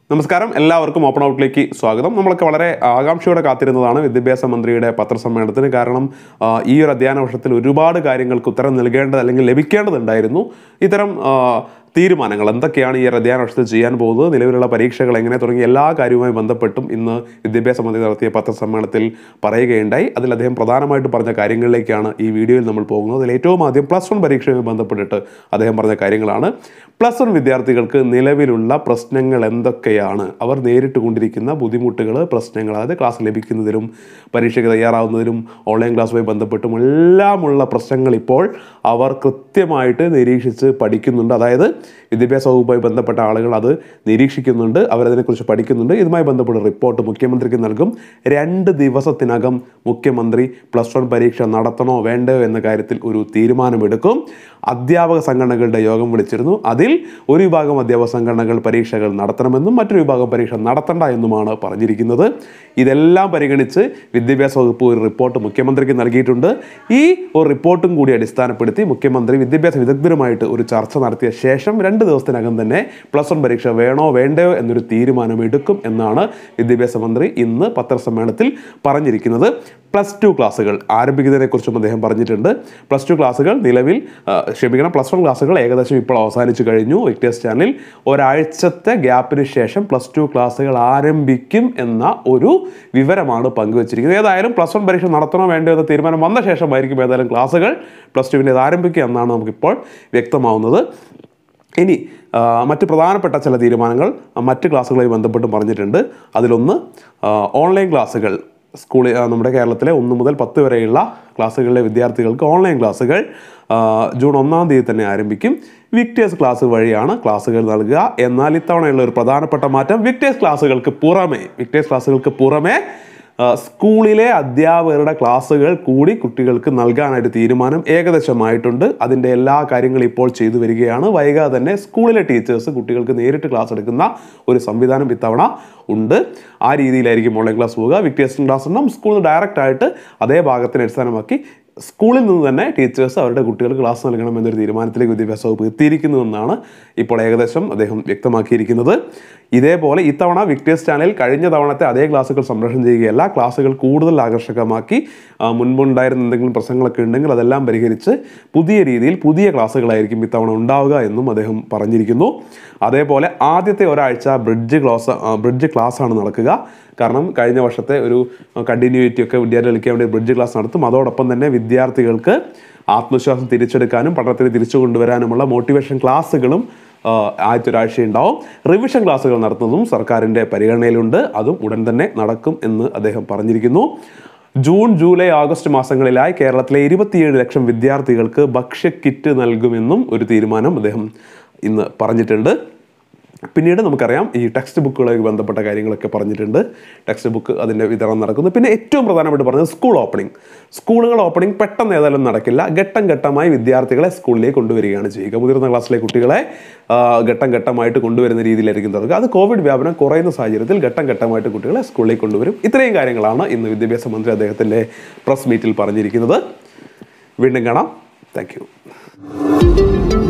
നമസ്കാരം എല്ലാവർക്കും ഓപ്പൺ ഔട്ടിലേക്ക് സ്വാഗതം നമ്മളൊക്കെ വളരെ ആകാംക്ഷയോടെ കാത്തിരുന്നതാണ് വിദ്യാഭ്യാസ മന്ത്രിയുടെ പത്രസമ്മേളനത്തിന് കാരണം ആ, ഈ ഒരു അധ്യയന വർഷത്തിൽ ഒരുപാട് കാര്യങ്ങൾക്ക് ഉത്തരം നൽകേണ്ടത് അല്ലെങ്കിൽ ലഭിക്കേണ്ടതുണ്ടായിരുന്നു ഇത്തരം ആ, തീരുമാനങ്ങൾ എന്തൊക്കെയാണ് ഈ ഒരു അധ്യയന വർഷത്തിൽ ചെയ്യാൻ പോകുന്നത് നിലവിലുള്ള പരീക്ഷകൾ എങ്ങനെ തുടങ്ങിയ എല്ലാ കാര്യവുമായി ബന്ധപ്പെട്ടും ഇന്ന് വിദ്യാഭ്യാസ മന്ത്രി നടത്തിയ പത്രസമ്മേളനത്തിൽ പറയുകയുണ്ടായി അതിൽ അദ്ദേഹം പ്രധാനമായിട്ട് പറഞ്ഞ കാര്യങ്ങളിലേക്കാണ് ഈ വീഡിയോയിൽ നമ്മൾ പോകുന്നത് അതിൽ ഏറ്റവും ആദ്യം പ്ലസ് വൺ പരീക്ഷയുമായി ബന്ധപ്പെട്ടിട്ട് അദ്ദേഹം പറഞ്ഞ കാര്യങ്ങളാണ് പ്ലസ് വൺ വിദ്യാർത്ഥികൾക്ക് നിലവിലുള്ള പ്രശ്നങ്ങൾ എന്തൊക്കെയാണ് അവർ നേരിട്ട് കൊണ്ടിരിക്കുന്ന ബുദ്ധിമുട്ടുകൾ പ്രശ്നങ്ങൾ അതായത് ക്ലാസ് ലഭിക്കുന്നതിലും പരീക്ഷയ്ക്ക് തയ്യാറാവുന്നതിലും ഓൺലൈൻ ക്ലാസ്സുമായി ബന്ധപ്പെട്ടും എല്ലാമുള്ള പ്രശ്നങ്ങൾ ഇപ്പോൾ അവർ കൃത്യമായിട്ട് നിരീക്ഷിച്ച് പഠിക്കുന്നുണ്ട് അതായത് വിദ്യാഭ്യാസ വകുപ്പുമായി ബന്ധപ്പെട്ട ആളുകൾ അത് നിരീക്ഷിക്കുന്നുണ്ട് അവരതിനെക്കുറിച്ച് പഠിക്കുന്നുണ്ട് ഇതുമായി ബന്ധപ്പെട്ട റിപ്പോർട്ട് മുഖ്യമന്ത്രിക്ക് നൽകും രണ്ട് ദിവസത്തിനകം മുഖ്യമന്ത്രി പ്ലസ് വൺ പരീക്ഷ നടത്തണോ വേണ്ടയോ എന്ന കാര്യത്തിൽ ഒരു തീരുമാനമെടുക്കും അധ്യാപക സംഘടനകളുടെ യോഗം വിളിച്ചിരുന്നു അതിൽ ഒരു വിഭാഗം അധ്യാപക സംഘടനകൾ പരീക്ഷകൾ നടത്തണമെന്നും മറ്റൊരു വിഭാഗം പരീക്ഷ നടത്തണ്ട എന്നുമാണ് പറഞ്ഞിരിക്കുന്നത് ഇതെല്ലാം പരിഗണിച്ച് വിദ്യാഭ്യാസ വകുപ്പ് ഒരു റിപ്പോർട്ട് മുഖ്യമന്ത്രിക്ക് നൽകിയിട്ടുണ്ട് ഈ ഒരു റിപ്പോർട്ടും കൂടി അടിസ്ഥാനപ്പെടുത്തി മുഖ്യമന്ത്രി വിദ്യാഭ്യാസ വിദഗ്ധരുമായിട്ട് ഒരു ചർച്ച നടത്തിയ ശേഷം രണ്ട് ദിവസത്തിനകം തന്നെ പ്ലസ് വൺ പരീക്ഷ വേണോ വേണ്ടയോ എന്നൊരു തീരുമാനം എടുക്കും എന്നാണ് വിദ്യാഭ്യാസ മന്ത്രി ഇന്ന് പത്രസമ്മേളനത്തിൽ പറഞ്ഞിരിക്കുന്നത് പ്ലസ് ടു ക്ലാസ്സുകൾ ആരംഭിക്കുന്നതിനെക്കുറിച്ചും അദ്ദേഹം പറഞ്ഞിട്ടുണ്ട് പ്ലസ് ടു ക്ലാസ്സുകൾ നിലവിൽ ആ, ക്ഷമിക്കണം പ്ലസ് വൺ ക്ലാസ്സുകൾ ഏകദേശം ഇപ്പോൾ അവസാനിച്ചു കഴിഞ്ഞു വിക്ടേഴ്സ് ചാനലിൽ ഒരാഴ്ചത്തെ ഗ്യാപ്പിന് ശേഷം പ്ലസ് ടു ക്ലാസ്സുകൾ ആരംഭിക്കും എന്ന ഒരു വിവരമാണ് പങ്കുവച്ചിരിക്കുന്നത് ഏതായാലും പ്ലസ് വൺ പരീക്ഷ നടത്തണോ വേണ്ടോ എന്ന തീരുമാനം വന്ന ശേഷമായിരിക്കും ഏതായാലും ക്ലാസ്സുകൾ പ്ലസ് ടുവിൻ്റേത് ആരംഭിക്കുക എന്നാണ് നമുക്കിപ്പോൾ വ്യക്തമാവുന്നത് ഇനി ആ, മറ്റ് പ്രധാനപ്പെട്ട ചില തീരുമാനങ്ങൾ ആ, മറ്റ് ക്ലാസ്സുകളുമായി ബന്ധപ്പെട്ട് പറഞ്ഞിട്ടുണ്ട് അതിലൊന്ന് ആ, ഓൺലൈൻ ക്ലാസ്സുകൾ സ്കൂളിൽ ആ, നമ്മുടെ കേരളത്തിലെ ഒന്ന് മുതൽ പത്ത് വരെയുള്ള ക്ലാസ്സുകളിലെ വിദ്യാർത്ഥികൾക്ക് ഓൺലൈൻ ക്ലാസ്സുകൾ ആ, ജൂൺ ഒന്നാം തീയതി തന്നെ ആരംഭിക്കും വിക്ടേഴ്സ് ക്ലാസ് വഴിയാണ് ക്ലാസ്സുകൾ നൽകുക എന്നാൽ ഇത്തവണയുള്ള ഒരു പ്രധാനപ്പെട്ട മാറ്റം വിക്ടേഴ്സ് ക്ലാസ്സുകൾക്ക് പുറമെ വിക്ടേഴ്സ് ക്ലാസ്സുകൾക്ക് പുറമെ ആ, സ്കൂളിലെ അധ്യാപകരുടെ ക്ലാസ്സുകൾ കൂടി കുട്ടികൾക്ക് നൽകാനായിട്ട് തീരുമാനം ഏകദേശമായിട്ടുണ്ട് അതിൻ്റെ എല്ലാ കാര്യങ്ങളും ഇപ്പോൾ ചെയ്തു വരികയാണ് വൈകാതെ തന്നെ സ്കൂളിലെ ടീച്ചേഴ്സ് കുട്ടികൾക്ക് നേരിട്ട് ക്ലാസ് എടുക്കുന്ന ഒരു സംവിധാനം ഇത്തവണ ഉണ്ട് ആ രീതിയിലായിരിക്കും ഓൺലൈൻ ക്ലാസ് പോവുക വിക്ടേഴ്സ് ക്ലാസ് ഉണ്ടാവും സ്കൂളിൽ ഡയറക്റ്റ് ആയിട്ട് അതേ ഭാഗത്തിനെ അടിസ്ഥാനമാക്കി സ്കൂളിൽ നിന്ന് തന്നെ ടീച്ചേഴ്സ് അവരുടെ കുട്ടികൾക്ക് ക്ലാസ് നൽകണം എന്നൊരു തീരുമാനത്തിലേക്ക് വിദ്യാഭ്യാസ വകുപ്പ് എത്തിയിരിക്കുന്നുവെന്നാണ് ഇപ്പോൾ ഏകദേശം അദ്ദേഹം വ്യക്തമാക്കിയിരിക്കുന്നത് ഇതേപോലെ ഇത്തവണ വിക്ടേഴ്സ് ചാനൽ കഴിഞ്ഞ തവണത്തെ അതേ ക്ലാസ്സുകൾ സംപ്രേഷണം ചെയ്യുകയല്ല ക്ലാസ്സുകൾ കൂടുതൽ ആകർഷകമാക്കി ആ, മുൻപുണ്ടായിരുന്ന എന്തെങ്കിലും പ്രശ്നങ്ങളൊക്കെ ഉണ്ടെങ്കിൽ അതെല്ലാം പരിഹരിച്ച് പുതിയ രീതിയിൽ പുതിയ ക്ലാസ്സുകളായിരിക്കും ഇത്തവണ ഉണ്ടാവുക എന്നും അദ്ദേഹം പറഞ്ഞിരിക്കുന്നു അതേപോലെ ആദ്യത്തെ ഒരാഴ്ച ബ്രിഡ്ജ് ക്ലാസ് ബ്രിഡ്ജ് ക്ലാസ് ആണ് നടക്കുക കാരണം കഴിഞ്ഞ വർഷത്തെ ഒരു കണ്ടിന്യൂറ്റി ഒക്കെ വിദ്യാർത്ഥികൾക്ക് വേണ്ടി ബ്രിഡ്ജ് ക്ലാസ് നടത്തും അതോടൊപ്പം തന്നെ വിദ്യാർത്ഥികൾക്ക് ആത്മവിശ്വാസം തിരിച്ചെടുക്കാനും പഠനത്തിന് തിരിച്ചു കൊണ്ടുവരാനുമുള്ള മോട്ടിവേഷൻ ക്ലാസ്സുകളും ആ, ആദ്യത്തെ ഒരാഴ്ച ഉണ്ടാവും റിവിഷൻ ക്ലാസ്സുകൾ നടത്തുന്നതും സർക്കാരിൻ്റെ പരിഗണനയിലുണ്ട് അതും ഉടൻ തന്നെ നടക്കും എന്ന് അദ്ദേഹം പറഞ്ഞിരിക്കുന്നു ജൂൺ ജൂലൈ ആഗസ്റ്റ് മാസങ്ങളിലായി കേരളത്തിലെ ഇരുപത്തിയേഴ് ലക്ഷം വിദ്യാർത്ഥികൾക്ക് ഭക്ഷ്യ കിറ്റ് നൽകുമെന്നും ഒരു തീരുമാനം അദ്ദേഹം ഇന്ന് പറഞ്ഞിട്ടുണ്ട് പിന്നീട് നമുക്കറിയാം ഈ ടെക്സ്റ്റ് ബുക്കുകളുമായി ബന്ധപ്പെട്ട കാര്യങ്ങളൊക്കെ പറഞ്ഞിട്ടുണ്ട് ടെക്സ്റ്റ് ബുക്ക് അതിൻ്റെ വിതരണം നടക്കുന്നു പിന്നെ ഏറ്റവും പ്രധാനമായിട്ട് പറഞ്ഞത് സ്കൂൾ ഓപ്പണിംഗ് സ്കൂളുകൾ ഓപ്പണിംഗ് പെട്ടെന്ന് ഏതായാലും നടക്കില്ല ഘട്ടം ഘട്ടമായി വിദ്യാർത്ഥികളെ സ്കൂളിലേക്ക് കൊണ്ടുവരികയാണ് ചെയ്യുക മുതിർന്ന ക്ലാസ്സിലെ കുട്ടികളെ ആ, ഘട്ടം ഘട്ടമായിട്ട് കൊണ്ടുവരുന്ന രീതിയിലായിരിക്കും തുടങ്ങുക അത് കോവിഡ് വ്യാപനം കുറയുന്ന സാഹചര്യത്തിൽ ഘട്ടം ഘട്ടമായിട്ട് കുട്ടികളെ സ്കൂളിലേക്ക് കൊണ്ടുവരും ഇത്രയും കാര്യങ്ങളാണ് ഇന്ന് വിദ്യാഭ്യാസ മന്ത്രി അദ്ദേഹത്തിൻ്റെ പ്രസ് മീറ്റിൽ പറഞ്ഞിരിക്കുന്നത് വീണ്ടും കാണാം താങ്ക്